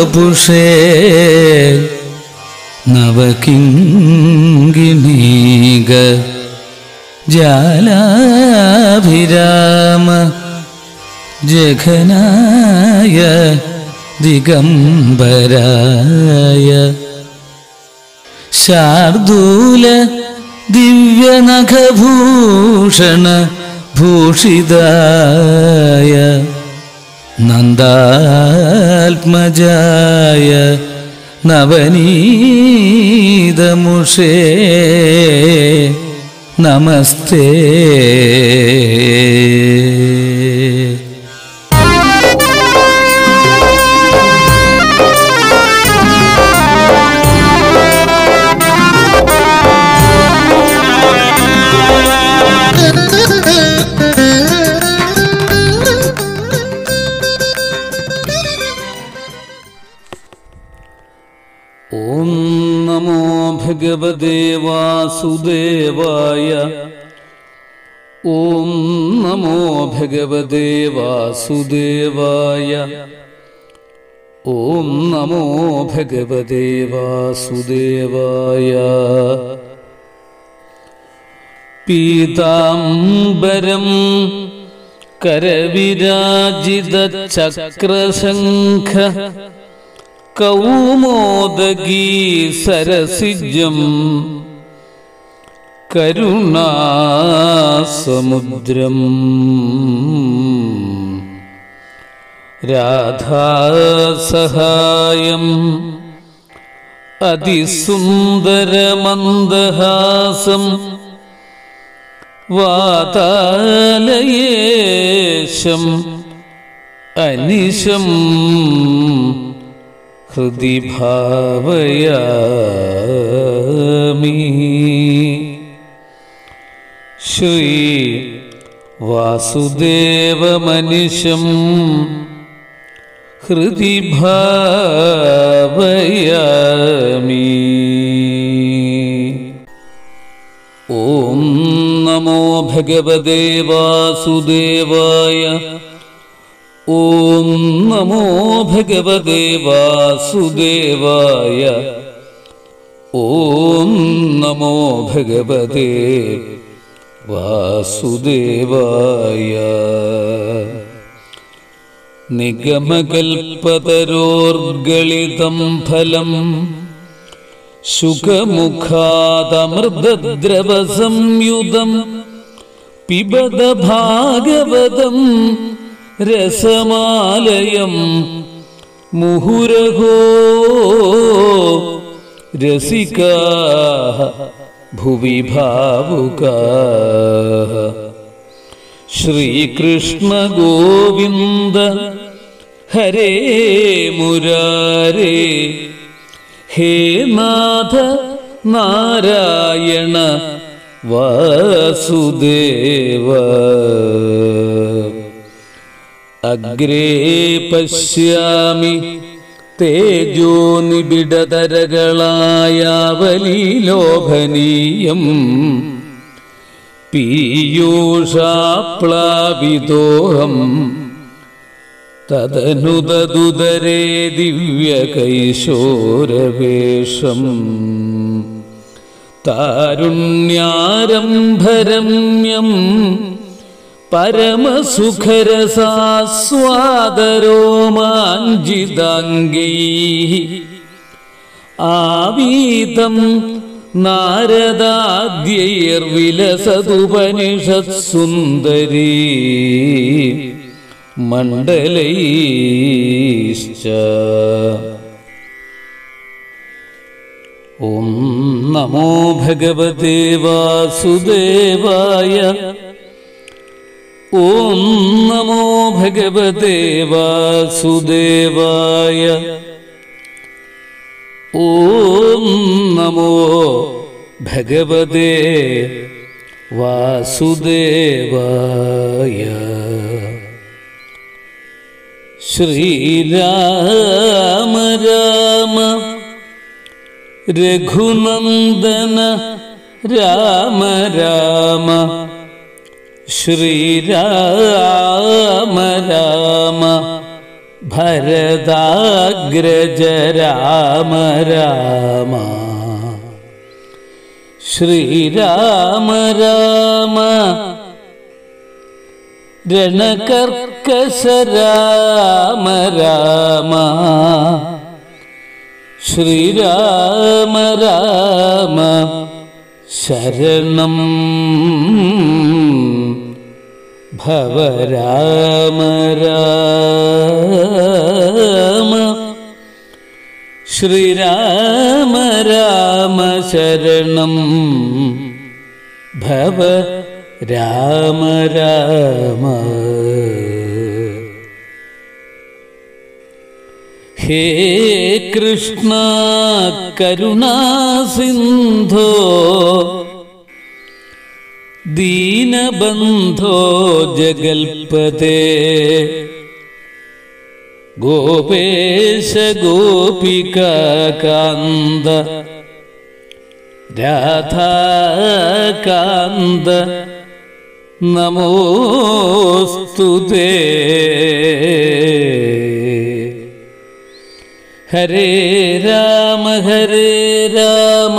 വപുഷേ നവകിങ്കിണീക ജാലാഭിരാമ ജഘനായ ദിഗംബരായ ശാർദൂല ദിവ്യനഖഭൂഷണ ഭൂഷിതായ നന്ദാത്മജായ നവനീതമുഷേ നമസ്തേ ഓം നമോ ഭഗവതേ വാസുദേവായ ഓം നമോ ഭഗവതേ വാസുദേവായ ഓം നമോ ഭഗവതേ വാസുദേവായ പീതാംബരം കരവിരാജിത ചക്രശംഖ കൗമോദഗീ സരസിജം കരുണാസമുദ്രം രാധാസഹായം അതിസുന്ദരമന്ദഹാസം വാതാലയേശം അനിശം ഹൃദി ഭാവയാമി ശ്രീ വാസുദേവമനിശം ഹൃദി ഭാവയാമി ഓം നമോ ഭഗവതേ വാസുദേവായ ഓം നമോ ഭഗവതേ വാസുദേവായ ഓം നമോ ഭഗവതേ വാസുദേവായ നിഗമകൽപ്പതരോർഗളിതം ഫലം സുഖമുഖാതമൃതദ്രവസംയുതം പിബത ഭാഗവതം രസമാലയം മുഹുരഹോ രസികാ ഭുവി ഭാവുകാ ശ്രീകൃഷ്ണ ഗോവിന്ദ ഹരേ മുരാരേ ഹേ നാഥ നാരായണ വാസുദേവ അഗ്രേ പശ്യാമി തേജോ നിബിഡതരകളായാവലീലോഭനീയം പീയൂഷാപ്ലാവിതോഹം തദനുദതുദരേ ദിവ്യകൈശോരവേഷം താരുണ്യാരംഭരമ്യം പരമസുഖരസാസ്വാദരോമാഞ്ചിതാംഗൈ ആവീതം നാരദാദ്യൈർവിലസതുപനിഷത്സുന്ദരീ മണ്ഡലൈശ്ച ഓം നമോ ഭഗവതേ വാസുദേവായ ഓം നമോ ഭഗവതേ വാസുദേവായ ഓം നമോ ഭഗവതേ വാസുദേവായ ശ്രീരാമ രാമ രഘുനന്ദന രാമ രാമ ശ്രീരാമ രാമ ഭരതാഗ്രജ രാമ രാമ ശ്രീരാമ രാമ രണകർക്കശ രാമ രാമ ശ്രീരാമ രാമ ശരണം ഭവ രാമ രാമ ശ്രീരാമ രാമ ശരണം ഭവ രാമ രാമ ഹേ കൃഷ്ണ കരുണാസിന്ധോ ദീനബന്ധോ ജഗൽപതേ ഗോപേശ ഗോപിക കാന്ത രാധാകാന്ത നമോസ്തുതേ ഹരേ രാമ ഹരേ രാമ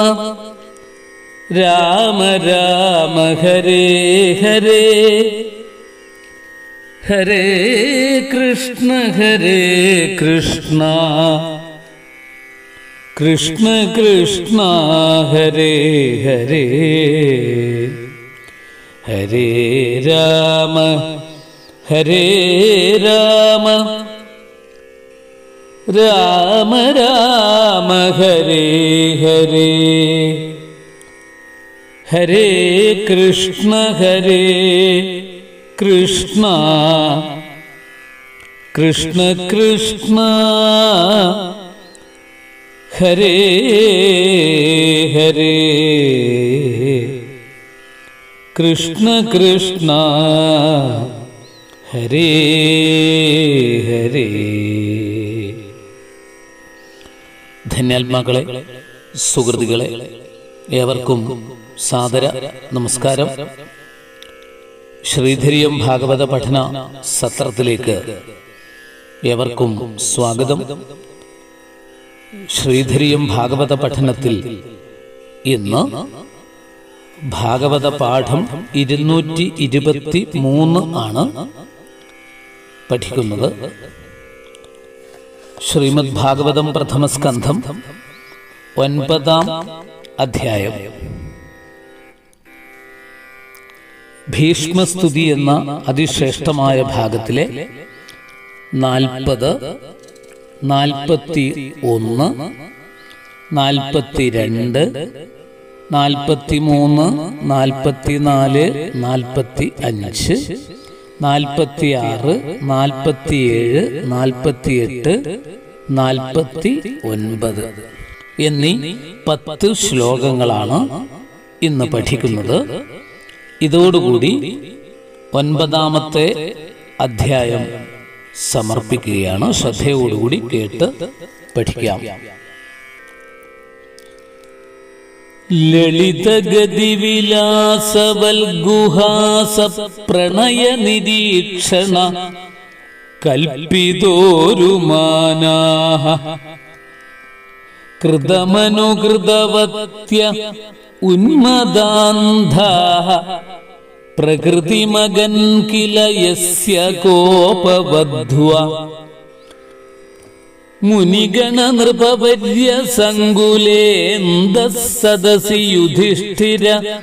രാമ രാമ ഹരേ ഹരേ ഹരേ കൃഷ്ണ ഹരേ കൃഷ്ണ കൃഷ്ണ കൃഷ്ണ ഹരേ ഹരേ ഹരേ രാമ ഹരേ രാമ രാമ രാമ ഹരേ ഹരേ ഹരേ കൃഷ്ണ ഹരേ കൃഷ്ണ കൃഷ്ണ കൃഷ്ണ ഹരേ ഹരേ കൃഷ്ണ കൃഷ്ണ ഹരേ ഹരേ ധന്യാത്മാക്കളെ സുഹൃത്തുക്കളെ ഏവർക്കും സാദര നമസ്കാരം ശ്രീധരിയം ഭാഗവത പഠന സത്രത്തിലേക്ക് ഏവർക്കും സ്വാഗതം ശ്രീധരിയം ഭാഗവത പഠനത്തിൽ ഇന്ന് ഭാഗവത പാഠം ഇരുന്നൂറ്റി ഇരുപത്തി മൂന്ന് ആണ് പഠിക്കുന്നത് ശ്രീമദ് ഭാഗവതം പ്രഥമസ്കന്ധം ഒൻപതാം അധ്യായം ഭീഷ്മസ്തുതി എന്ന അതിശ്രേഷ്ഠമായ ഭാഗത്തിലെ നാൽപ്പത് നാൽപ്പത്തി ഒന്ന് നാൽപ്പത്തി രണ്ട് നാൽപ്പത്തി മൂന്ന് നാൽപ്പത്തി നാല് നാൽപ്പത്തി അഞ്ച് നാൽപ്പത്തി ആറ് നാൽപ്പത്തി ഏഴ് നാൽപ്പത്തി എട്ട് നാൽപ്പത്തി ഒൻപത് എന്നീ പത്ത് ശ്ലോകങ്ങളാണ് ഇന്ന് പഠിക്കുന്നത് ഇതോടുകൂടി ഒൻപതാമത്തെ അധ്യായം സമർപ്പിക്കുകയാണ് ശ്രദ്ധയോടുകൂടി കേട്ട് പഠിക്കാം ലളിതഗതിവിലാസവൽഗുഹാസ പ്രണയ നിരീക്ഷണ കൽപ്പിതോരുമാനാഹ കൃതമനുകൃതവത്യ ഉന്മദാന്ധാഹ പ്രകൃതിമകൻ കില യസ്യ കോപവധ്വ മുനിഗണ നൃപവര്യ സങ്കുലേന്ദ സദസി യുധിഷ്ഠിര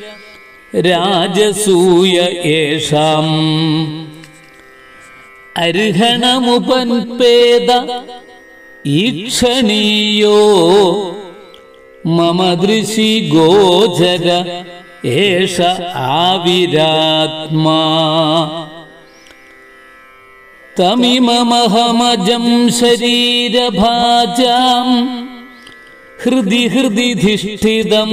രാജസൂയ യേഷാം അർഹണമുപൻപേദ ഈക്ഷണീയോ മമ ദൃശി ഗോചര ഏഷ ആവിരാത്മാ തമിമമഹമജം ശരീരഭാജാം ഹൃദി ഹൃദി ധിഷ്ഠിതം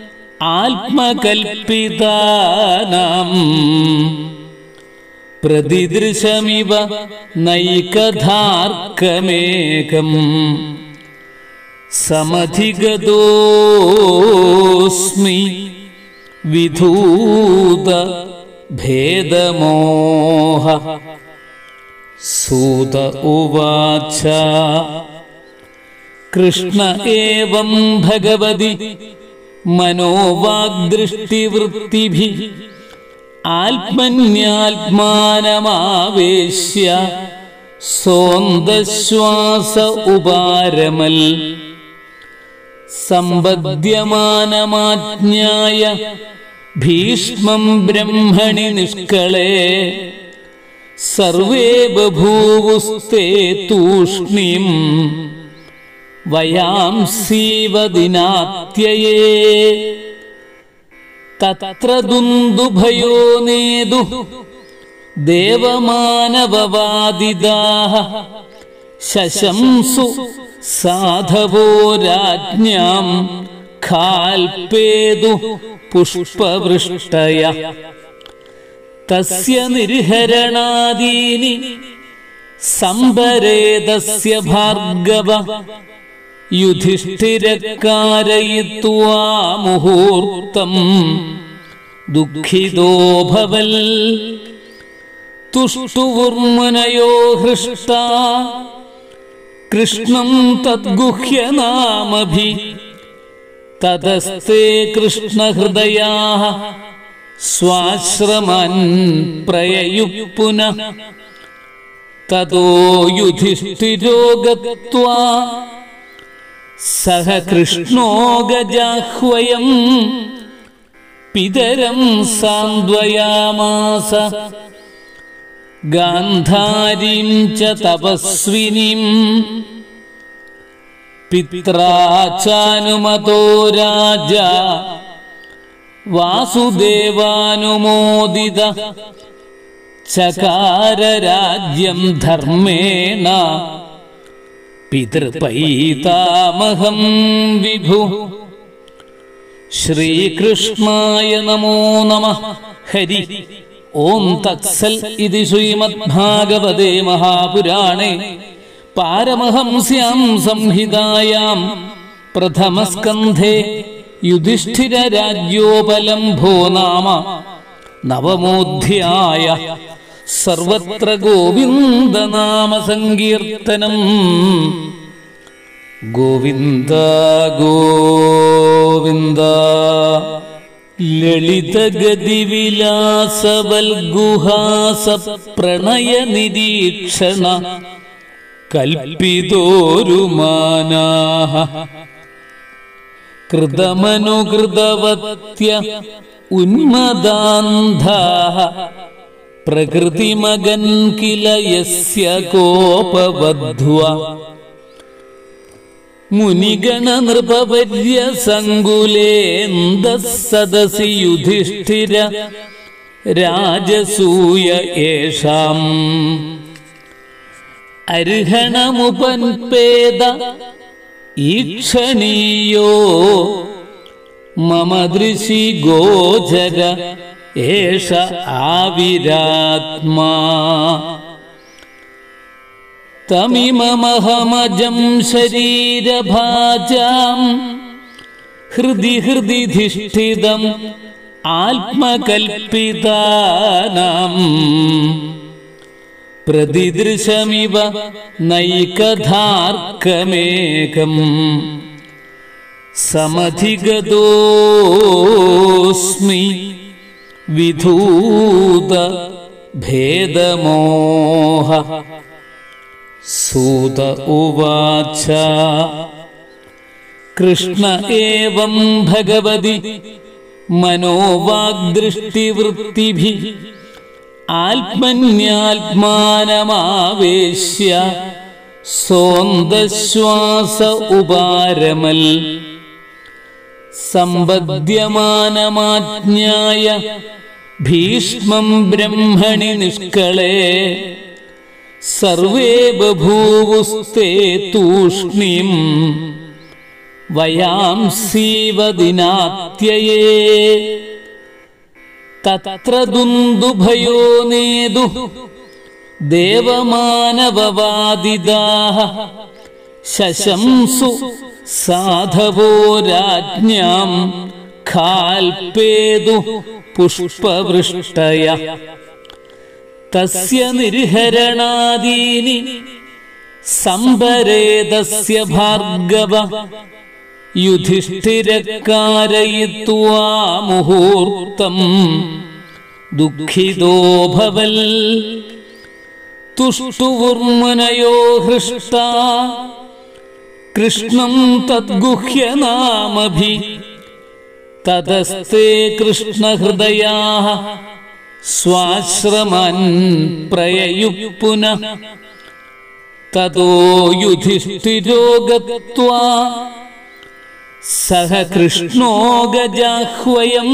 ആത്മകൽപ്പിതാനാം പ്രതിദൃശമിവ നൈകധാർക്കമേകം സമധിഗതോസ്മി വിധൂത ഭേദമോഹ सूत उवाच कृष्ण एवं भगवति मनोवाग्दृष्टिवृत्तिभिः आत्मन्यात्मानमावेश्य सोन्दश्वास उपारमल् सम्बध्यमानमाज्ञाय भीष्मं ब्रह्मणि निष्कळे सर्वे बभूवुस्ते तूष्णीम् वयांसीव दिनात्यये तत्र दुन्दुभयो नेदुः देवमानववादिदाः शशंसु साधवो राज्ञां खाल्पेदुः पुष्पवृष्टय तस्य निर्हरणादीनि सम्बरेदस्य भार्गव युधिष्ठिरकारयित्वा मुहूर्तम् दुःखितो भवल् तुष्टुवुर्मुनयो हृष्टा कृष्णं तद्गुह्यनामभि ततस्ते कृष्णहृदयाः स्वाश्रमन् प्रययुः पुनः ततो युधिष्ठिरो गत्वा सह कृष्णो गजाह्वयम् पितरं सान्द्वयामास गान्धारीं च तपस्विनीम् पित्रा चानुमतो राजा वासुदेवानुमोदित चकारराज्यं धर्मेण पितृपैतामहं विभु श्रीकृष्णाय नमो नमः हरि ॐ तत्सल् इति श्रीमद्भागवते महापुराणे पारमहंस्यां संहितायां प्रथमस्कन्धे युधिष्ठिरराज्योपलम्भो नाम नवमोऽध्याय सर्वत्र गोविन्दनामसङ्कीर्तनम् गोविन्द गोविन्द ललितगतिविलासवल्गुहासप्रणयनिरीक्षण कल्पितोरुमानाः कृतमनुकृतवत्य उन्मदान्धाः प्रकृतिमगन् किल यस्य कोपवध्वा मुनिगणनृपवर्यसङ्कुलेन्दः सदसि युधिष्ठिर राजसूय येषाम् अर्हणमुपन्पेद ईक्षणीयो मम दृशि गोचर एष आविरात्मा तमिममहमजं शरीरभाजां हृदि हृदि धिष्ठितम् आत्मकल्पितानाम् प्रतिदृशमिव नैकधार्कमेकम् समधिगतोऽस्मि विधूत भेदमोह सूत उवाच कृष्ण एवं भगवति मनोवाग्दृष्टिवृत्तिभिः आत्मन्यात्मानमावेश्य सोन्दश्वास उपारमल् सम्बध्यमानमाज्ञाय भीष्मं ब्रह्मणि निष्कळे सर्वे बभूवुस्ते तूष्णीम् वयांसीव दिनात्यये तत्र दुन्दुभयो नेदुः देवमानववादिदाः शशंसु साधवो राज्ञां खाल्पेदुः पुष्पवृष्टय തസ്യ നിർഹരണാദീനി സംഭരേതസ്യ ഭാർഗവ യുധിഷ്ഠിരക്കാരയിത്വാ മുഹൂർത്തം ദുഃഖിതോ ഭവൽ തുഷ്ടുവുർമുനയോ ഹൃഷ്ട കൃഷ്ണം തദ്ഗുഹ്യനാമഭി തതസ്തേ കൃഷ്ണഹൃദയാ സ്വാശ്രമാൻ പ്രയയുപ്പുന തതോ യുധിഷ്ഠിരോ ഗത്വാ സഹ കൃഷ്ണോ ഗജാഹ്വയം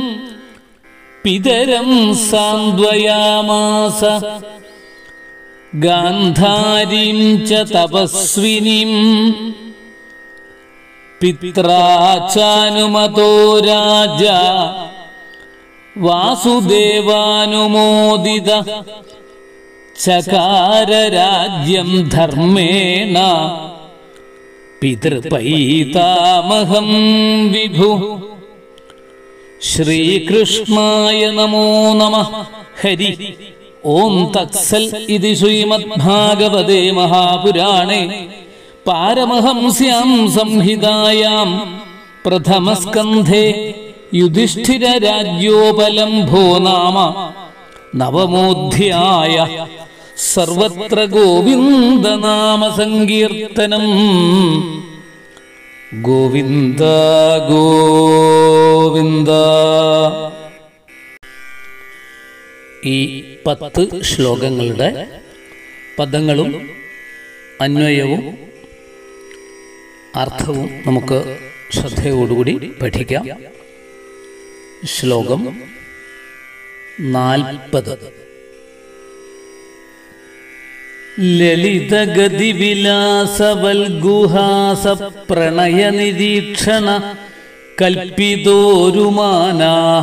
പിതരം സാന്ത്വയാമാസ ഗാന്ധാരീം ച തപസ്വിനിം പിത്രാചാനുമതോ രാജ വാസുദേവാനുമോദിത ചകാരരാജ്യം ധർമ്മേണ പിതൃപൈതാമഹം വിഭു ശ്രീകൃഷ്ണായ നമോ നമ ഹരി ഓം തത്സൽ ഇതി ശ്രീമദ്ഭാഗവതേ മഹാപുരാണേ പാരമഹംസ്യാം സംഹിതായാം പ്രഥമസ്കന്ധേ യുധിഷ്ഠിരരാജ്യോപലംഭോ നാമ നവമോധ്യായ സർവത്ര ഗോവിന്ദനാമ സങ്കീർത്തനം ഗോവിന്ദ ഗോവിന്ദ ഈ പത്ത് ശ്ലോകങ്ങളുടെ പദങ്ങളും അന്വയവും അർത്ഥവും നമുക്ക് ശ്രദ്ധയോടുകൂടി പഠിക്കാം ശ്ലോകം നാൽപ്പത് ലളിതഗതിവിലാസവൽഗുഹാസ പ്രണയ നിരീക്ഷണ കൽപ്പിതോരുമാനാഹ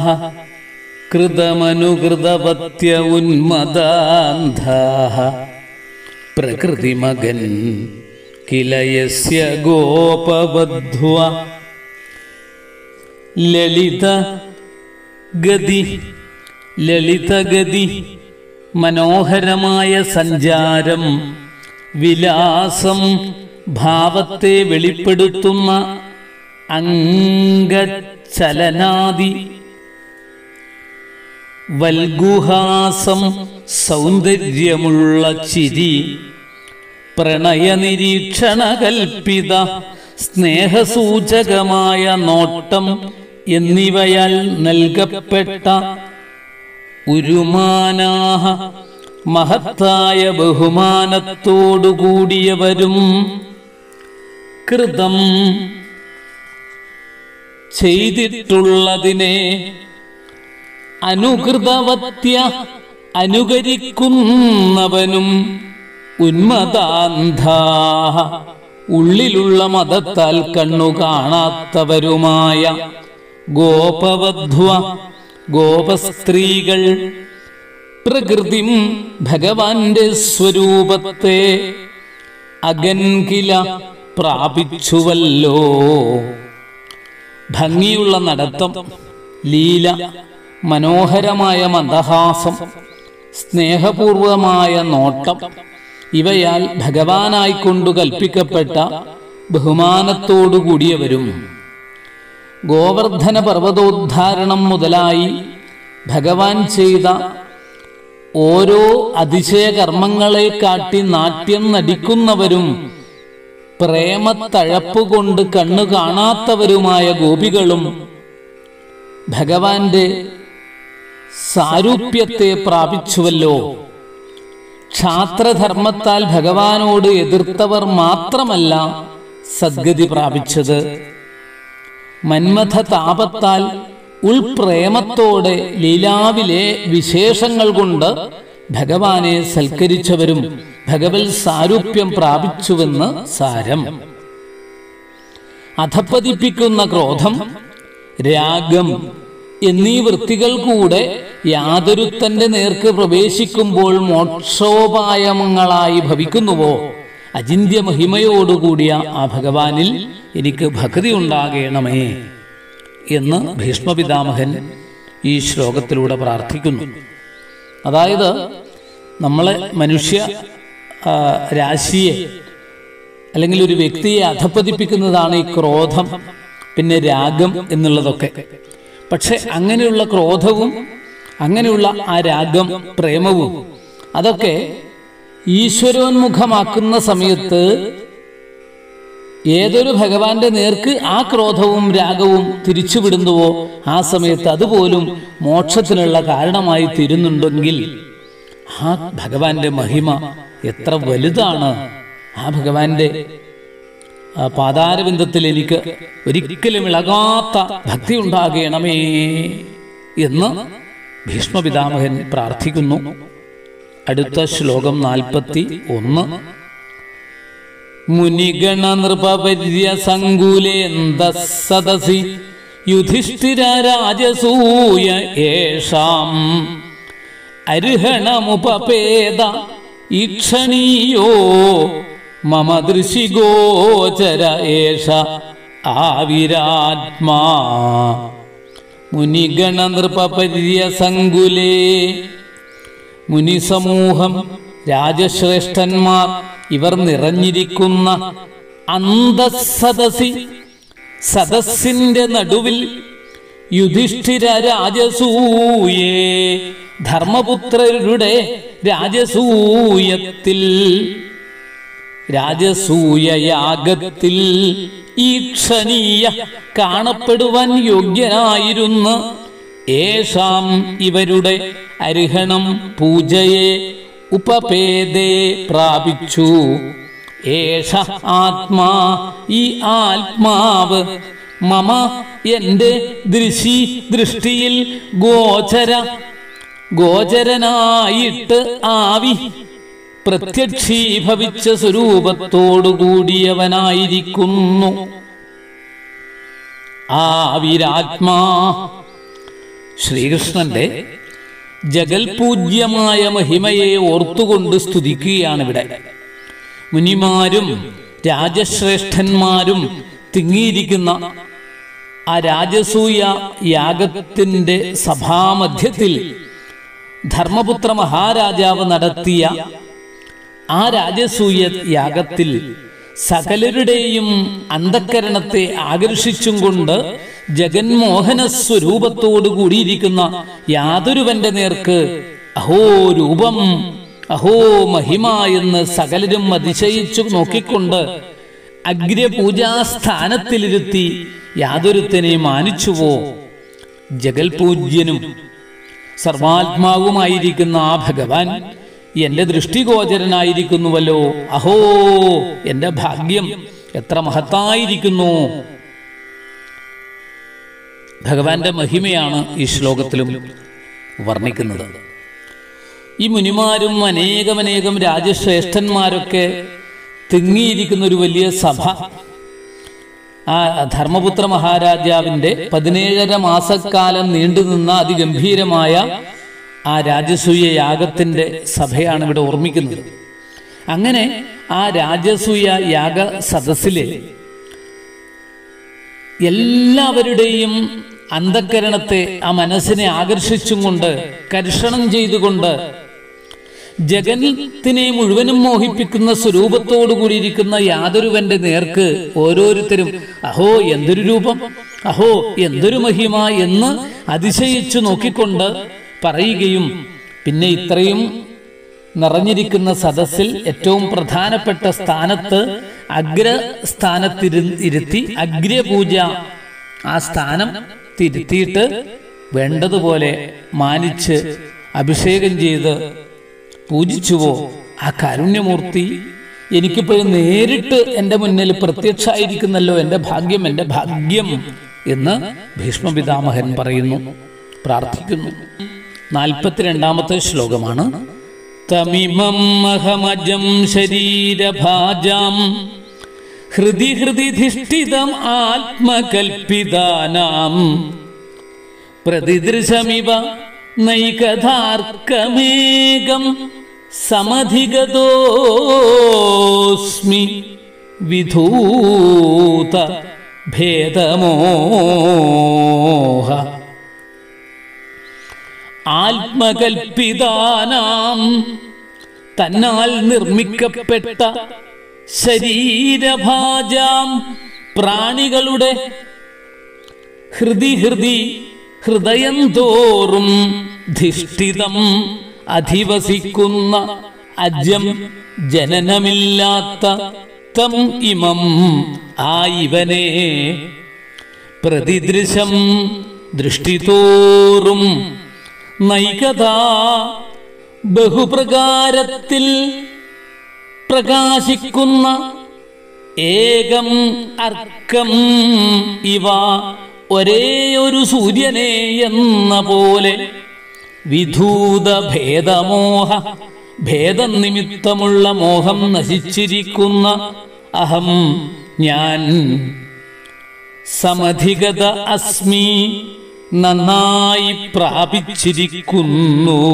കൃതമനുകൃതപത്യ ഉന്മദാന്ധാഹ പ്രകൃതിമകൻ കില യസ്യ ഗോപബദ്ധ്വ ലളിത ഗതി ലളിതഗതി മനോഹരമായ സഞ്ചാരം വിലാസം ഭാവത്തെ വെളിപ്പെടുത്തുന്ന അംഗചലനാദി വൽഗുഹാസം സൗന്ദര്യമുള്ള ചിരി പ്രണയനിരീക്ഷണ കൽപ്പിത സ്നേഹസൂചകമായ നോട്ടം എന്നിവയാൽ നൽകപ്പെട്ട ഉരുമാനാഹ മഹത്തായ ബഹുമാനത്തോടുകൂടിയവരും കൃതം ചെയ്തിട്ടുള്ളതിനെ അനുകൃതവത്യ അനുകരിക്കുന്നവനും ഉന്മതാന്ധാഹ ഉള്ളിലുള്ള മതത്താൽ കണ്ണു കാണാത്തവരുമായ ഗോപവധ്വ ഗോപസ്ത്രീകൾ പ്രകൃതിം ഭഗവാന്റെ സ്വരൂപത്തെ അഗൻകില പ്രാപിച്ചുവല്ലോ ഭംഗിയുള്ള നടത്തം ലീല മനോഹരമായ മന്ദഹാസം സ്നേഹപൂർവമായ നോട്ടം ഇവയാൽ ഭഗവാനായിക്കൊണ്ടു കൽപ്പിക്കപ്പെട്ട ബഹുമാനത്തോടുകൂടിയവരും ഗോവർദ്ധന പർവ്വതോദ്ധാരണം മുതലായി ഭഗവാൻ ചെയ്ത ഓരോ അതിശയകർമ്മങ്ങളെ കാട്ടി നാട്യം നടിക്കുന്നവരും പ്രേമത്തഴപ്പുകൊണ്ട് കണ്ണു കാണാത്തവരുമായ ഗോപികളും ഭഗവാന്റെ സാരൂപ്യത്തെ പ്രാപിച്ചുവല്ലോ ക്ഷാത്രധർമ്മത്താൽ ഭഗവാനോട് എതിർത്തവർ മാത്രമല്ല സദ്ഗതി പ്രാപിച്ചത് മന്മഥ താപത്താൽ ഉൾപ്രേമത്തോടെ ലീലാവിലെ വിശേഷങ്ങൾ കൊണ്ട് ഭഗവാനെ സൽക്കരിച്ചവരും ഭഗവത് സാരൂപ്യം പ്രാപിച്ചുവെന്ന് സാരം അധപ്പതിപ്പിക്കുന്ന ക്രോധം രാഗം എന്നീ വൃത്തികൾ കൂടെ യാതൊരുത്തന്റെ നേർക്ക് പ്രവേശിക്കുമ്പോൾ മോക്ഷോപായമങ്ങളായി ഭവിക്കുന്നുവോ അചിന്യ മഹിമയോടുകൂടിയ ആ ഭഗവാനിൽ എനിക്ക് ഭക്തി ഉണ്ടാകണമേ എന്ന് ഭീഷ്മപിതാമഹൻ ഈ ശ്ലോകത്തിലൂടെ പ്രാർത്ഥിക്കുന്നു അതായത് നമ്മളെ മനുഷ്യ ആ, രാശിയെ അല്ലെങ്കിൽ ഒരു വ്യക്തിയെ അധപ്പതിപ്പിക്കുന്നതാണ് ഈ ക്രോധം പിന്നെ രാഗം എന്നുള്ളതൊക്കെ പക്ഷെ അങ്ങനെയുള്ള ക്രോധവും അങ്ങനെയുള്ള ആ രാഗം പ്രേമവും അതൊക്കെ ഈശ്വരോന്മുഖമാക്കുന്ന സമയത്ത് ഏതൊരു ഭഗവാന്റെ നേർക്ക് ആ ക്രോധവും രാഗവും തിരിച്ചുവിടുന്നുവോ ആ സമയത്ത് അതുപോലും മോക്ഷത്തിനുള്ള കാരണമായി തീരുന്നുണ്ടെങ്കിൽ ആ ഭഗവാന്റെ മഹിമ എത്ര വലുതാണ് ആ ഭഗവാന്റെ ആ പാതാരബിന്ദത്തിൽ എനിക്ക് ഒരിക്കലും ഇളകാത്ത ഭക്തി ഉണ്ടാകണമേ എന്ന് ഭീഷ്മപിതാമഹൻ പ്രാർത്ഥിക്കുന്നു അടുത്ത ശ്ലോകം നാൽപ്പത്തി ഒന്ന് മുനിഗണ നൃപപര്യ സങ്കുലേന്ദ സദസി യുധിഷ്ഠിര രാജസൂയ ഏഷാം അർഹണമുപപേദ ഈക്ഷണീയോ മമ ദൃശിഗോചര ഏഷ ആവിരാത്മാ മുനിഗണ നൃപപര്യ സങ്കുലേ മുനിസമൂഹം രാജശ്രേഷ്ഠന്മാർ ഇവർ നിറഞ്ഞിരിക്കുന്ന അന്തസദസി സദസ്സിന്റെ നടുവിൽ യുധിഷ്ഠിര രാജസൂയേ ധർമ്മപുത്രരുടെ രാജസൂയത്തിൽ രാജസൂയയാഗത്തിൽ ഈക്ഷണീയ കാണപ്പെടുവാൻ യോഗ്യനായിരുന്ന ഏഷാം ഇവരുടെ അർഹണം പൂജയെ ഉപപേദേ പ്രാപിച്ചു ഏഷ ആത്മാ ഈ ആത്മാവ് മമ എന്റെ ദൃശി ദൃഷ്ടിയിൽ ഗോചര ഗോചരനായിട്ട് ആവി പ്രത്യക്ഷീഭവിച്ച സ്വരൂപത്തോടുകൂടിയവനായിരിക്കുന്നു ആവിരാത്മാ ശ്രീകൃഷ്ണന്റെ ജഗൽപൂജ്യമായ മഹിമയെ ഓർത്തുകൊണ്ട് സ്തുതിക്കുകയാണ് ഇവിടെ മുനിമാരും രാജശ്രേഷ്ഠന്മാരും തിങ്ങിയിരിക്കുന്ന ആ രാജസൂയ യാഗത്തിന്റെ സഭാമധ്യത്തിൽ ധർമ്മപുത്ര മഹാരാജാവ് നടത്തിയ ആ രാജസൂയ യാഗത്തിൽ സകലരുടെയും അന്ധക്കരണത്തെ ആകർഷിച്ചും കൊണ്ട് ജഗന്മോഹന സ്വരൂപത്തോടു കൂടിയിരിക്കുന്ന യാതൊരുവന്റെ നേർക്ക് അഹോ രൂപം അഹോ മഹിമ എന്ന് സകലരും അതിശയിച്ചു നോക്കിക്കൊണ്ട് അഗ്രപൂജാസ്ഥാനത്തിലിരുത്തി യാതൊരുത്തനെ മാനിച്ചുവോ ജഗൽപൂജ്യനും സർവാത്മാവുമായിരിക്കുന്ന ആ ഭഗവാൻ എന്റെ ദൃഷ്ടിഗോചരനായിരിക്കുന്നുവല്ലോ അഹോ എന്റെ ഭാഗ്യം എത്ര മഹത്തായിരിക്കുന്നു ഭഗവാന്റെ മഹിമയാണ് ഈ ശ്ലോകത്തിലും വർണ്ണിക്കുന്നത് ഈ മുനിമാരും അനേകമനേകം രാജശ്രേഷ്ഠന്മാരൊക്കെ തിങ്ങിയിരിക്കുന്ന ഒരു വലിയ സഭ ആ ധർമ്മപുത്ര മഹാരാജാവിന്റെ പതിനേഴര മാസക്കാലം നീണ്ടുനിന്ന അതിഗംഭീരമായ ആ രാജസൂയ യാഗത്തിന്റെ സഭയാണ് ഇവിടെ ഓർമ്മിക്കുന്നത് അങ്ങനെ ആ രാജസൂയ യാഗ സദസ്സിലെ എല്ലാവരുടെയും അന്ധക്കരണത്തെ ആ മനസ്സിനെ ആകർഷിച്ചും കൊണ്ട് കർഷണം ചെയ്തുകൊണ്ട് ജഗത്തിനെ മുഴുവനും മോഹിപ്പിക്കുന്ന സ്വരൂപത്തോടു കൂടിയിരിക്കുന്ന യാതൊരുവന്റെ നേർക്ക് ഓരോരുത്തരും അഹോ എന്തൊരു രൂപം അഹോ എന്തൊരു മഹിമ എന്ന് അതിശയിച്ചു നോക്കിക്കൊണ്ട് പറയുകയും പിന്നെ ഇത്രയും നിറഞ്ഞിരിക്കുന്ന സദസ്സിൽ ഏറ്റവും പ്രധാനപ്പെട്ട സ്ഥാനത്ത് അഗ്രസ്ഥാനത്തിരു ഇരുത്തി അഗ്രപൂജ ആ സ്ഥാനം തിരുത്തിയിട്ട് വേണ്ടതുപോലെ മാനിച്ച് അഭിഷേകം ചെയ്ത് പൂജിച്ചുവോ ആ കാരുണ്യമൂർത്തി എനിക്കിപ്പോഴും നേരിട്ട് എൻ്റെ മുന്നിൽ പ്രത്യക്ഷമായിരിക്കുന്നല്ലോ എൻ്റെ ഭാഗ്യം എൻ്റെ ഭാഗ്യം എന്ന് ഭീഷ്മപിതാമഹൻ പറയുന്നു പ്രാർത്ഥിക്കുന്നു നാൽപ്പത്തിരണ്ടാമത്തെ ശ്ലോകമാണ് തമിമം അഹമജം ശരീരഭാജാം ഹൃദി ഹൃദി ധിഷ്ഠിതം ആത്മകൽപ്പിതാനാം പ്രതിദൃശമിവ നൈകഥാർക്കമേകം സമധിഗതോസ്മി വിധൂത ഭേദമോഹ ആത്മകൽപ്പിതാനാം തന്നാൽ നിർമ്മിക്കപ്പെട്ട ശരീരഭാജാം പ്രാണികളുടെ ഹൃദി ഹൃദി ഹൃദയം തോറും ധിഷ്ഠിതം അധിവസിക്കുന്ന അജം ജനനമില്ലാത്ത തം ഇമം ആ ഇവനെ പ്രതിദൃശം ദൃഷ്ടിതോറും നൈകഥാ ബഹുപ്രകാരത്തിൽ പ്രകാശിക്കുന്ന ഏകം അർക്കം ഇവ ഒരേ ഒരു സൂര്യനെ എന്ന പോലെ വിധൂത ഭേദമോഹ ഭേദനിമിത്തമുള്ള മോഹം നശിച്ചിരിക്കുന്ന അഹം ഞാൻ സമധിഗത അസ്മി നന്നായി പ്രാപിച്ചിരിക്കുന്നു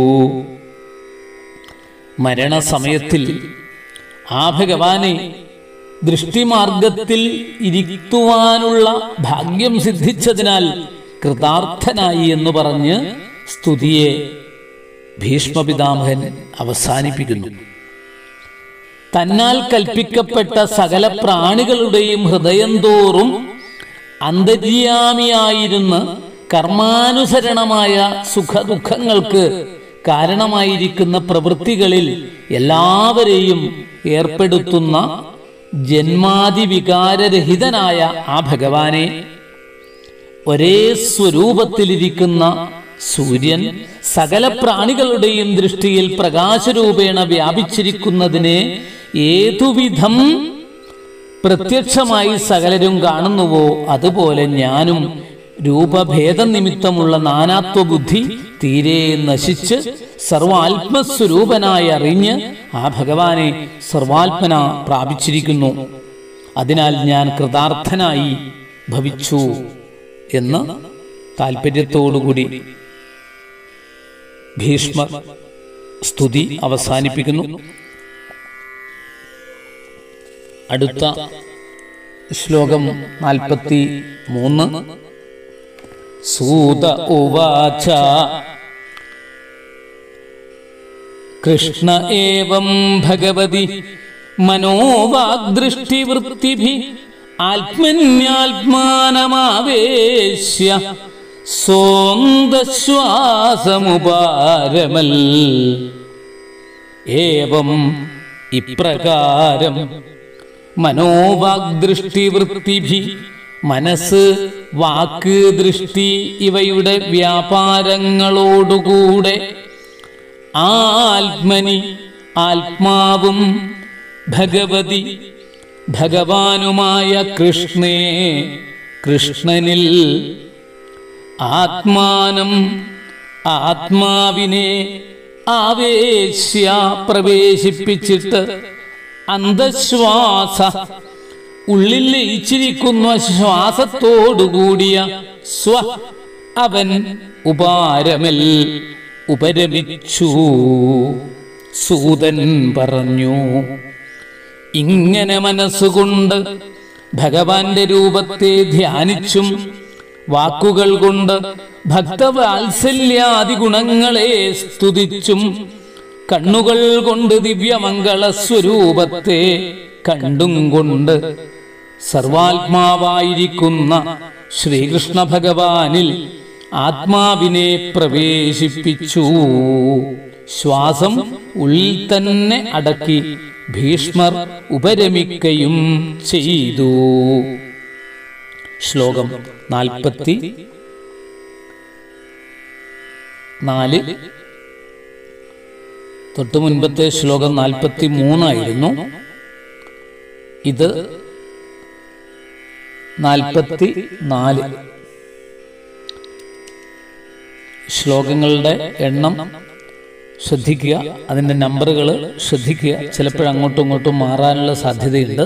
മരണസമയത്തിൽ ആ ഭഗവാനെ ദൃഷ്ടിമാർഗത്തിൽ ഇരിക്കുവാനുള്ള ഭാഗ്യം സിദ്ധിച്ചതിനാൽ കൃതാർത്ഥനായി എന്ന് പറഞ്ഞ് സ്തുതിയെ ഭീഷ്മപിതാമഹൻ അവസാനിപ്പിക്കുന്നു തന്നാൽ കൽപ്പിക്കപ്പെട്ട സകല പ്രാണികളുടെയും ഹൃദയം തോറും അന്തര്യാമിയായിരുന്ന് കർമാനുസരണമായ സുഖദുഃഖങ്ങൾക്ക് കാരണമായിരിക്കുന്ന പ്രവൃത്തികളിൽ എല്ലാവരെയും ഏർപ്പെടുത്തുന്ന ജന്മാതിവികാരരഹിതനായ ആ ഭഗവാനെ ഒരേ സ്വരൂപത്തിലിരിക്കുന്ന സൂര്യൻ സകല പ്രാണികളുടെയും ദൃഷ്ടിയിൽ പ്രകാശരൂപേണ വ്യാപിച്ചിരിക്കുന്നതിനെ ഏതുവിധം പ്രത്യക്ഷമായി സകലരും കാണുന്നുവോ അതുപോലെ ഞാനും രൂപഭേദ നിമിത്തമുള്ള നാനാത്വ ബുദ്ധി തീരെ നശിച്ച് സർവാത്മസ്വരൂപനായി അറിഞ്ഞ് ആ ഭഗവാനെ സർവാത്മന പ്രാപിച്ചിരിക്കുന്നു അതിനാൽ ഞാൻ കൃതാർത്ഥനായി ഭവിച്ചു എന്ന് താല്പര്യത്തോടുകൂടി ഭീഷ്മ സ്തുതി അവസാനിപ്പിക്കുന്നു അടുത്ത ശ്ലോകം നാൽപ്പത്തി മൂന്ന് സൂത ഉവാച കൃഷ്ണ ഏവം ഭഗവതി മനോവാഗ്ദൃഷ്ടിവൃത്തിഭി ആത്മന്യാത്മാനമാവേശ്യ സ്വന്തശ്വാസമുപാരമൽ ഏവം ഇപ്രകാരം മനോവാഗ്ദൃഷ്ടിവൃത്തിഭി മനസ്സ് വാക്ക് ദൃഷ്ടി ഇവയുടെ വ്യാപാരങ്ങളോടുകൂടെ ആത്മനി ആത്മാവും ഭഗവതി ഭഗവാനുമായ കൃഷ്ണേ കൃഷ്ണനിൽ ആത്മാനം ആത്മാവിനെ ആവേശ്യ പ്രവേശിപ്പിച്ചിട്ട് അന്ധശ്വാസ ഉള്ളിൽ ലയിച്ചിരിക്കുന്ന ശ്വാസത്തോടുകൂടിയ സ്വ അവൻ ഉപാരമൽ ഉപരമിച്ചു സൂതൻ പറഞ്ഞു ഇങ്ങനെ മനസ്സുകൊണ്ട് ഭഗവാന്റെ രൂപത്തെ ധ്യാനിച്ചും വാക്കുകൾ കൊണ്ട് ഭക്തവാത്സല്യാദി ഗുണങ്ങളെ സ്തുതിച്ചും കണ്ണുകൾ കൊണ്ട് ദിവ്യമംഗള സ്വരൂപത്തെ കണ്ടും കൊണ്ട് സർവാത്മാവായിരിക്കുന്ന ശ്രീകൃഷ്ണ ഭഗവാനിൽ ആത്മാവിനെ പ്രവേശിപ്പിച്ചു ശ്വാസം ഉള്ളിൽ തന്നെ അടക്കി ഭീഷ്മർ ഉപരമിക്കയും ചെയ്തു ശ്ലോകം നാൽപ്പത്തി നാല് തൊട്ടു മുൻപത്തെ ശ്ലോകം നാൽപ്പത്തി മൂന്നായിരുന്നു ഇത് നാൽപ്പത്തി നാല് ശ്ലോകങ്ങളുടെ എണ്ണം ശ്രദ്ധിക്കുക അതിൻ്റെ നമ്പറുകൾ ശ്രദ്ധിക്കുക ചിലപ്പോൾ അങ്ങോട്ടും ഇങ്ങോട്ടും മാറാനുള്ള സാധ്യതയുണ്ട്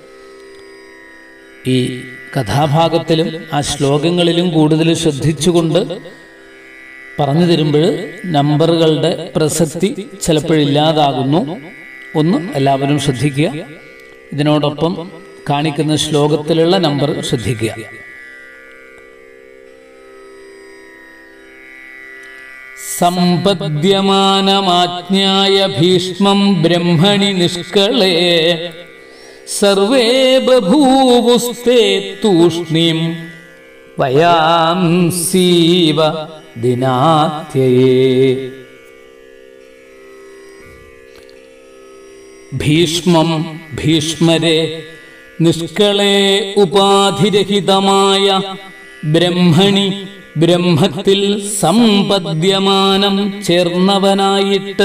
ഈ കഥാഭാഗത്തിലും ആ ശ്ലോകങ്ങളിലും കൂടുതൽ ശ്രദ്ധിച്ചുകൊണ്ട് പറഞ്ഞു തരുമ്പോൾ നമ്പറുകളുടെ പ്രസക്തി ചിലപ്പോഴില്ലാതാകുന്നു ഒന്ന് എല്ലാവരും ശ്രദ്ധിക്കുക ഇതിനോടൊപ്പം കാണിക്കുന്ന ശ്ലോകത്തിലുള്ള നമ്പർ ശ്രദ്ധിക്കുക സമ്പദ്യമാനമാജ്ഞായ ഭീഷ്മം ബ്രഹ്മണി നിഷ്കളേ സർവേ ബഭൂവുസ്തേ തൂഷ്ണീം വയാംസീവ ദിനാത്യയേ ഭീഷ്മം ഭീഷ്മരെ നിഷ്കളേ ഉപാധിരഹിതമായ ബ്രഹ്മണി ബ്രഹ്മത്തിൽ സമ്പദ്യമാനം ചേർന്നവനായിട്ട്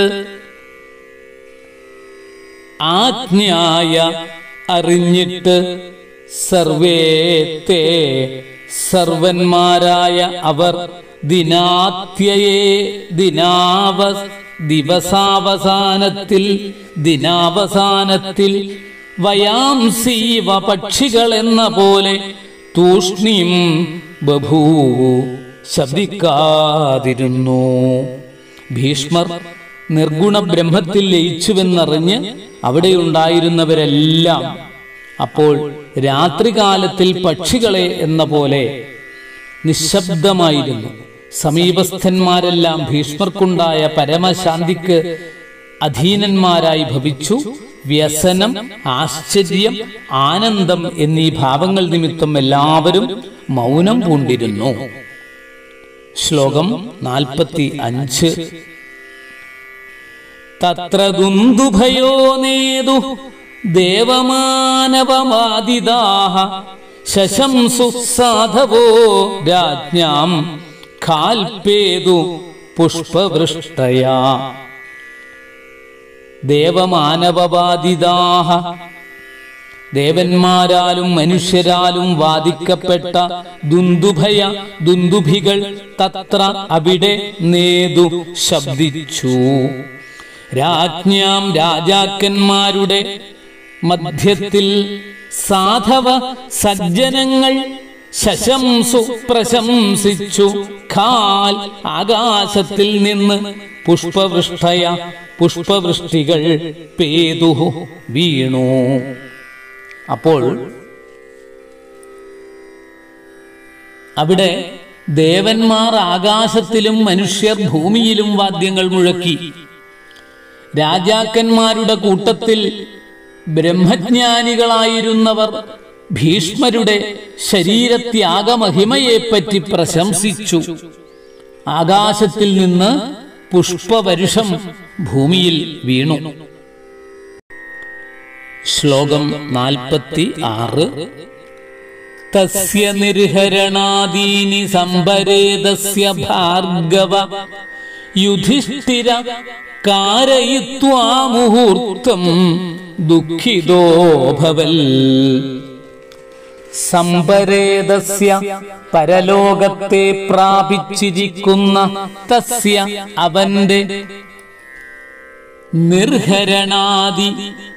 ആജ്ഞായ അറിഞ്ഞിട്ട് സർവേത്തെ സർവന്മാരായ അവർ ദിനാത്യയെ ദിനാവ ദിവസാവസാനത്തിൽ ദിനാവസാനത്തിൽ വയാംസീവ പക്ഷികൾ എന്ന പോലെ തൂഷ്ണീം ബഭൂവു ശബ്ദിക്കാതിരുന്നു ഭീഷ്മർ നിർഗുണ ബ്രഹ്മത്തിൽ ലയിച്ചുവെന്നറിഞ്ഞ് അവിടെയുണ്ടായിരുന്നവരെല്ലാം അപ്പോൾ രാത്രികാലത്തിൽ പക്ഷികളെ എന്ന പോലെ നിശബ്ദമായിരുന്നു സമീപസ്ഥന്മാരെല്ലാം ഭീഷ്മർക്കുണ്ടായ പരമശാന്തിക്ക് അധീനന്മാരായി ഭവിച്ചു വ്യസനം ആശ്ചര്യം ആനന്ദം എന്നീ ഭാവങ്ങൾ നിമിത്തം എല്ലാവരും മൗനം പൂണ്ടിരുന്നു ശ്ലോകം നാൽപ്പത്തി അഞ്ച് തത്ര ദുന്ദുഭയോ നേതു ദേവമാനവമാദിദാഹ ശശംസു സാധവോ രാജ്ഞാം കാൽപേതു പുഷ്പവൃഷ്ടയാ ദേവമാനവവാദിദാഹ ദേവന്മാരാലും മനുഷ്യരാലും വാദിക്കപ്പെട്ട ദുന്ദുഭയ ദുന്ദുഭികൾ തത്ര അവിടെ നേതു ശബ്ദിച്ചു രാജ്ഞാം രാജാക്കന്മാരുടെ മധ്യത്തിൽ സാധവ സജ്ജനങ്ങൾ ശശംസു പ്രശംസിച്ചു ഖാൽ ആകാശത്തിൽ നിന്ന് പുഷ്പവൃഷ്ടയ പുഷ്പവൃഷ്ടികൾ പേതു വീണു അപ്പോൾ അവിടെ ദേവന്മാർ ആകാശത്തിലും മനുഷ്യർ ഭൂമിയിലും വാദ്യങ്ങൾ മുഴക്കി രാജാക്കന്മാരുടെ കൂട്ടത്തിൽ ബ്രഹ്മജ്ഞാനികളായിരുന്നവർ ഭീഷ്മരുടെ ശരീരത്യാഗമഹിമയെപ്പറ്റി പ്രശംസിച്ചു ആകാശത്തിൽ നിന്ന് പുഷ്പവരുഷം ഭൂമിയിൽ വീണു ശ്ലോകം നാൽപ്പത്തി ആറ് തസ്യ നിർഹരണാദീനി സംഭരേതസ്യ ഭാർഗവ യുധിഷ്ഠിര കാരയിത്വാ മുഹൂർത്തം ദുഃഖിതോഭവൽ സംഭരേതസ്യ പരലോകത്തെ പ്രാപിച്ചിരിക്കുന്ന തസ്യ അവന്റെ നിർഹരണാദി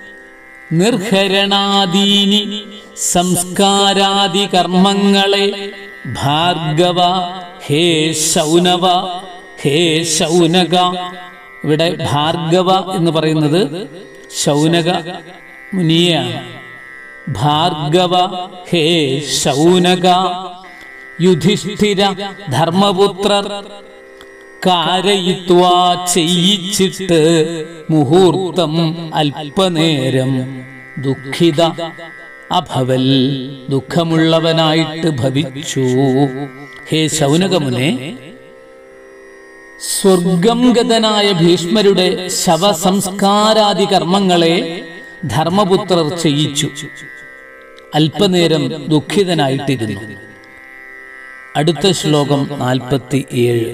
നിർഹരണാദീനി സംസ്കാരാദി കർമ്മങ്ങളെ ഭാർഗവ ഹേ ശൗനവ ഹേ ശൗനക ഇവിടെ ഭാർഗവ എന്ന് പറയുന്നത് ശൗനക മുനിയാണ് ഭാർഗവ ഹേ ശൗനക യുധിഷ്ഠിര ധർമ്മപുത്രർ കാരയിത്വാ ചെയ്യിച്ചിട്ട് മുഹൂർത്തം അല്പനേരം ദുഃഖിത അഭവൽ ദുഃഖമുള്ളവനായിട്ട് ഭവിച്ചു ഹേ ശൗനകമുനെ സ്വർഗം ഗതനായ ഭീഷ്മരുടെ ശവസംസ്കാരാദി കർമ്മങ്ങളെ ധർമ്മപുത്രർ ചെയ്യിച്ചു അല്പനേരം ദുഃഖിതനായിട്ടിരുന്നു അടുത്ത ശ്ലോകം നാൽപ്പത്തി ഏഴ്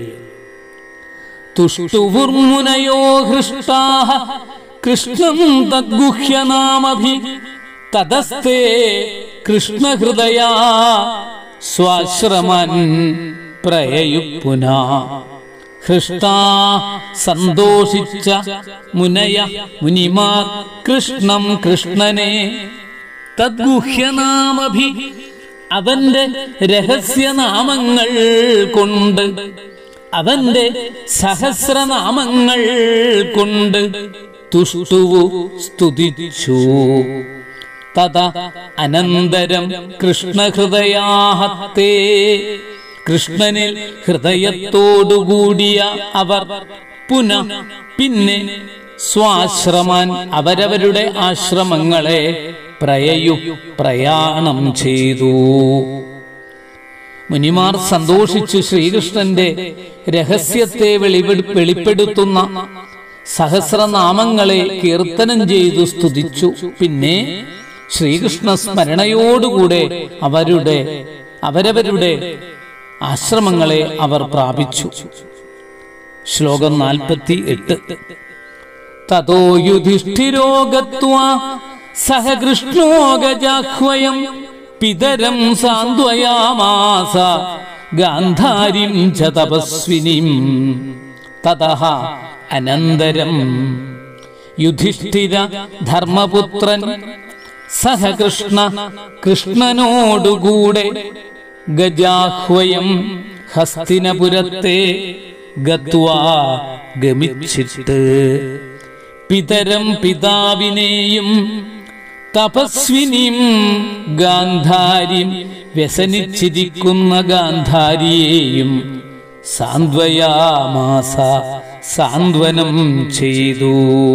തുഷ്ടുവുർമുനയോ ഹൃഷ്ടാഹ കൃഷ്ണം തദ്ഗുഹ്യനാമഭി തതസ്തേ കൃഷ്ണഹൃദയാ സ്വാശ്രമൻ പ്രയയുപ്പുന ഹൃഷ്ടാ സന്തോഷിച്ച മുനയ മുനിമാർ കൃഷ്ണം കൃഷ്ണനെ തദ്ഗുഹ്യനാമഭി അവന്റെ രഹസ്യനാമങ്ങൾ കൊണ്ട് അവന്റെ സഹസ്രനാമങ്ങൾ കൊണ്ട് തുഷ്ടുവു സ്തുതിച്ചു തത അനന്തരം കൃഷ്ണഹൃദയാഹത്തെ കൃഷ്ണനിൽ ഹൃദയത്തോടുകൂടിയ അവർ പുന പിന്നെ സ്വാശ്രമാൻ അവരവരുടെ ആശ്രമങ്ങളെ പ്രയയു പ്രയാണം ചെയ്തു മുനിമാർ സന്തോഷിച്ചു ശ്രീകൃഷ്ണന്റെ രഹസ്യത്തെ വെളിവെടു വെളിപ്പെടുത്തുന്ന സഹസ്രനാമങ്ങളെ കീർത്തനം ചെയ്തു സ്തുതിച്ചു പിന്നെ ശ്രീകൃഷ്ണ സ്മരണയോടുകൂടെ അവരുടെ അവരവരുടെ ആശ്രമങ്ങളെ അവർ പ്രാപിച്ചു ശ്ലോകം നാൽപ്പത്തി എട്ട് തതോ യുധിഷ്ഠിരോ ഗത്വാ സഹ കൃഷ്ണോ ഗജാഹ്വയം പിതരം സാന്ത്വയാമാസ ഗാന്ധാരിം ച തപസ്വിനിം തതഃ അനന്തരം യുധിഷ്ഠിര ധർമ്മപുത്രൻ സഹ കൃഷ്ണ കൃഷ്ണനോടുകൂടെ ഗജാഹ്വയം ഹസ്തിനപുരത്തെ ഗത്വാ ഗമിച്ചിട്ട് പിതരം പിതാവിനെയും തപസ്വിനിയും ഗാന്ധാരിയും വ്യസനിച്ചിരിക്കുന്ന ഗാന്ധാരിയെയും സാന്ത്വയാമാസ സാന്ത്വനം ചെയ്തു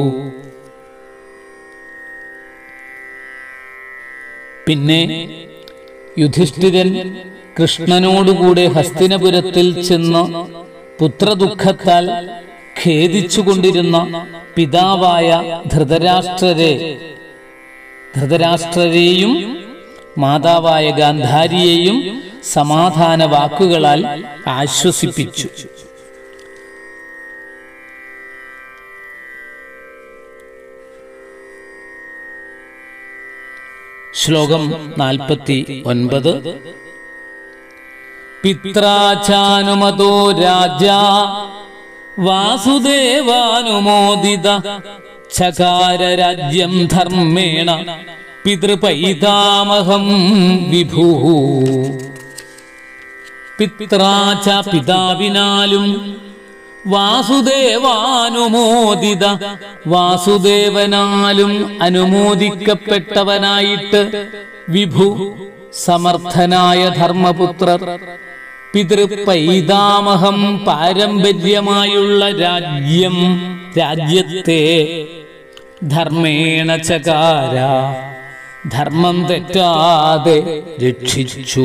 പിന്നെ യുധിഷ്ഠിരൻ കൃഷ്ണനോടുകൂടെ ഹസ്തിനപുരത്തിൽ ചെന്ന് പുത്രദുഃഖത്താൽ ഖേദിച്ചുകൊണ്ടിരുന്ന പിതാവായ ധൃതരാഷ്ട്രരെ ധൃതരാഷ്ട്രരെയും മാതാവായ ഗാന്ധാരിയെയും സമാധാന വാക്കുകളാൽ ആശ്വസിപ്പിച്ചു ശ്ലോകം നാൽപ്പത്തി ഒൻപത് പിത്രാചാനുമതോ രാജ വാസുദേവാനുമോദിത ചകാര രാജ്യം ധർമ്മേണ പിതൃപൈതാമഹം വിഭൂ പിത്രാച പിതാവിനാലും വാസുദേവാനുമോദിത വാസുദേവനാലും അനുമോദിക്കപ്പെട്ടവനായിട്ട് വിഭു സമർത്ഥനായ ധർമ്മപുത്രർ പിതൃപൈതാമഹം പാരമ്പര്യമായുള്ള രാജ്യം രാജ്യത്തെ ധർമ്മേണ ചകാര ധർമ്മം തെറ്റാതെ രക്ഷിച്ചു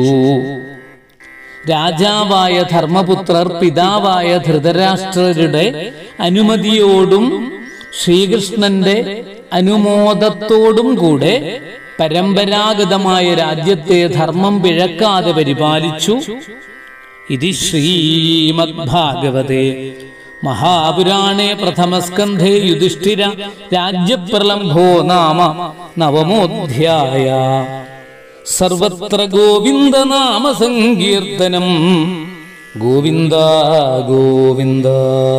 രാജാവായ ധർമ്മപുത്രർ പിതാവായ ധൃതരാഷ്ട്രരുടെ അനുമതിയോടും ശ്രീകൃഷ്ണന്റെ അനുമോദത്തോടും കൂടെ പരമ്പരാഗതമായ രാജ്യത്തെ ധർമ്മം പിഴക്കാതെ പരിപാലിച്ചു ഇത് ശ്രീമദ്ഭാഗവതേ മഹാപുരാണേ പ്രഥമസ്കന്ധേ യുധിഷ്ഠിര രാജ്യപ്രലംഭോ നാമ നവമോധ്യായ സർവത്ര ഗോവിന്ദ നാമ സങ്കീർത്തനം ഗോവിന്ദ ഗോവിന്ദ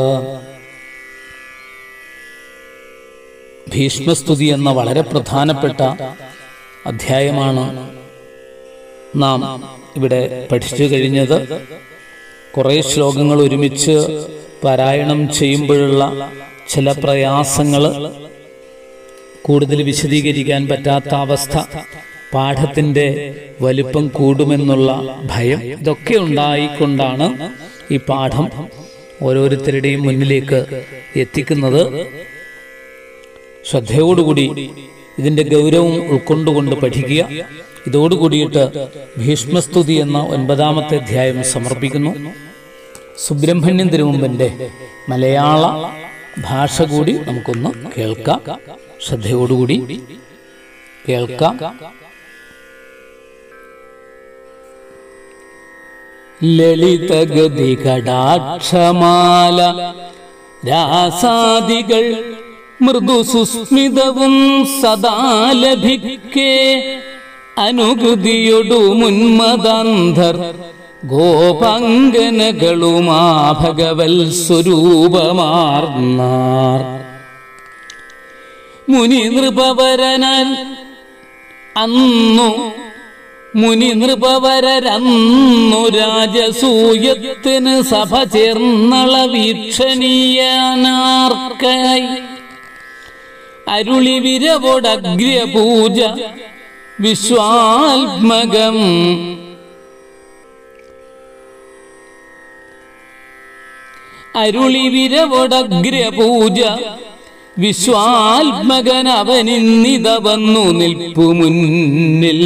ഭീഷ്മസ്തുതി എന്ന വളരെ പ്രധാനപ്പെട്ട അധ്യായമാണ് നാം ഇവിടെ പഠിച്ചു കഴിഞ്ഞത് കുറേ ശ്ലോകങ്ങൾ ഒരുമിച്ച് പാരായണം ചെയ്യുമ്പോഴുള്ള ചില പ്രയാസങ്ങൾ കൂടുതൽ വിശദീകരിക്കാൻ പറ്റാത്ത അവസ്ഥ പാഠത്തിന്റെ വലിപ്പം കൂടുമെന്നുള്ള ഭയം ഇതൊക്കെ ഉണ്ടായിക്കൊണ്ടാണ് ഈ പാഠം ഓരോരുത്തരുടെയും മുന്നിലേക്ക് എത്തിക്കുന്നത് ശ്രദ്ധയോടുകൂടി ഇതിന്റെ ഗൗരവം ഉൾക്കൊണ്ടുകൊണ്ട് പഠിക്കുക ഇതോടുകൂടിയിട്ട് ഭീഷ്മസ്തുതി എന്ന ഒൻപതാമത്തെ അധ്യായം സമർപ്പിക്കുന്നു സുബ്രഹ്മണ്യൻ തിരുമുമ്പന്റെ മലയാള ഭാഷ കൂടി നമുക്കൊന്ന് കേൾക്കാം ശ്രദ്ധയോടുകൂടി കേൾക്കാം ലളിതഗതി കടാക്ഷമാല രാസാദികൾ മൃദു സുസ്മിതവും സദാ ലഭിക്കേ അനുകൃതിയൊടു മുന്മദാന്ധർ ഗോപാംഗനകളുമാ ഭഗവൽ സ്വരൂപമാർന്നാർ മുനി നൃപവരനൻ അന്നു മുനി നൃപവരരന്നു രാജസൂയത്തിന് സഭ ചേർന്നള വീക്ഷണീയനാർക്കായി അരുളി വിരവോടഗ്രപൂജ വിശ്വാത്മകം അരുളി വിരവൊടഗ്രപൂജ വിശ്വാത്മകൻ അവനിന്നിത വന്നു നിൽപ്പു മുന്നിൽ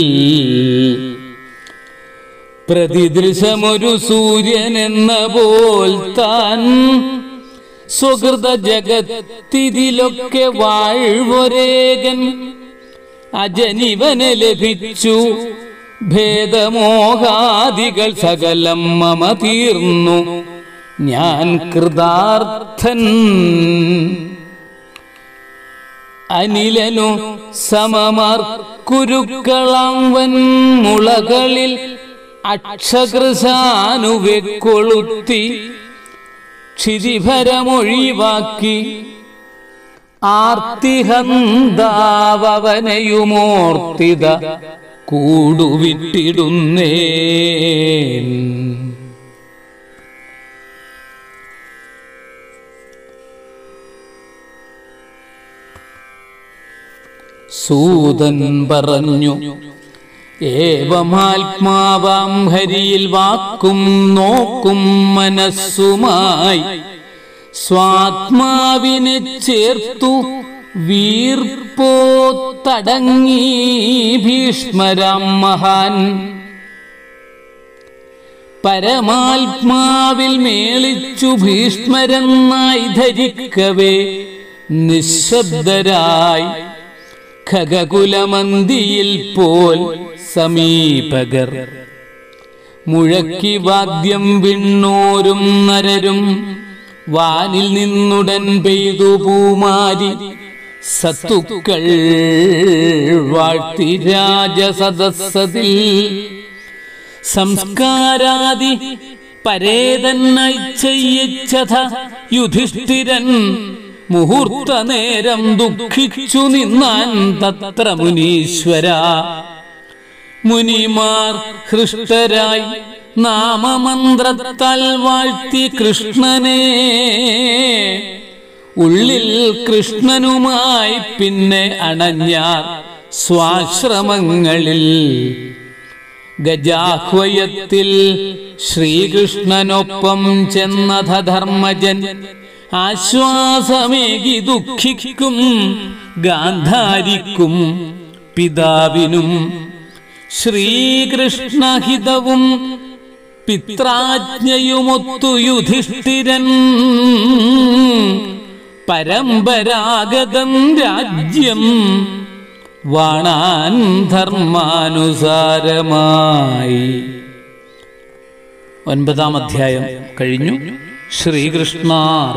പ്രതിദൃശമൊരു സൂര്യൻ എന്ന പോൽ താൻ സുഹൃത ജഗത്തിതിലൊക്കെ വാഴ്വരേകൻ അജനിവനെ ലഭിച്ചു ഭേദമോഹാദികൾ സകലം മമ തീർന്നു ഞാൻ കൃതാർത്ഥൻ അനിലനു സമമാർ കുരുക്കളാവൻ മുളകളിൽ അക്ഷകൃശാനുവെ കൊളുത്തി ക്ഷിതിഭരമൊഴിവാക്കി ആർത്തിഹന്താവനെയുമോർത്തിത കൂടുവിട്ടിടുന്നേ സൂതൻ പറഞ്ഞു ഏവമാത്മാവാം ഹരിയിൽ വാക്കും നോക്കും മനസ്സുമായി സ്വാത്മാവിനെ ചേർത്തു വീർപ്പോ തടങ്ങി ഭീഷ്മരാം മഹാൻ പരമാത്മാവിൽ മേളിച്ചു ഭീഷ്മരെന്നായി ധരിക്കവേ നിശബ്ദരായി ഖഗകുലമന്തിയിൽ പോൽ സമീപകർ മുഴക്കി വാദ്യം വിണ്ണോരും നരരും വാനിൽ നിന്നുടൻ പെയ്തു പൂമാരി സത്തുക്കൾ വാഴ്ത്തി രാജസദസ്സതിൽ സംസ്കാരാദി പരേതന്നായി ചെയ്യിച്ചത യുധിഷ്ഠിരൻ മുഹൂർത്ത നേരം ദുഃഖിച്ചു നിന്നാൻ തത്ര മുനീശ്വര മുനിമാർ ഹൃഷ്ടരായി നാമമന്ത്രത്താൽ വാഴ്ത്തി കൃഷ്ണനെ ഉള്ളിൽ കൃഷ്ണനുമായി പിന്നെ അണഞ്ഞാർ സ്വാശ്രമങ്ങളിൽ ഗജാഹ്വയത്തിൽ ശ്രീകൃഷ്ണനൊപ്പം ചെന്നഥ ധർമ്മജൻ ആശ്വാസമേകി ദുഃഖിക്കും ഗാന്ധാരിക്കും പിതാവിനും ശ്രീകൃഷ്ണഹിതവും പിത്രാജ്ഞയുമൊത്തു യുധിഷ്ഠിരൻ പരമ്പരാഗതം രാജ്യം വാണാൻ ധർമാനുസാരമായി ഒൻപതാം അധ്യായം കഴിഞ്ഞു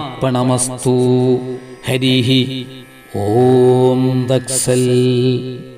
ശ്രീകൃഷ്ണാർപ്പണമസ്തു ഹരിഹി ഓം ദക്സൽ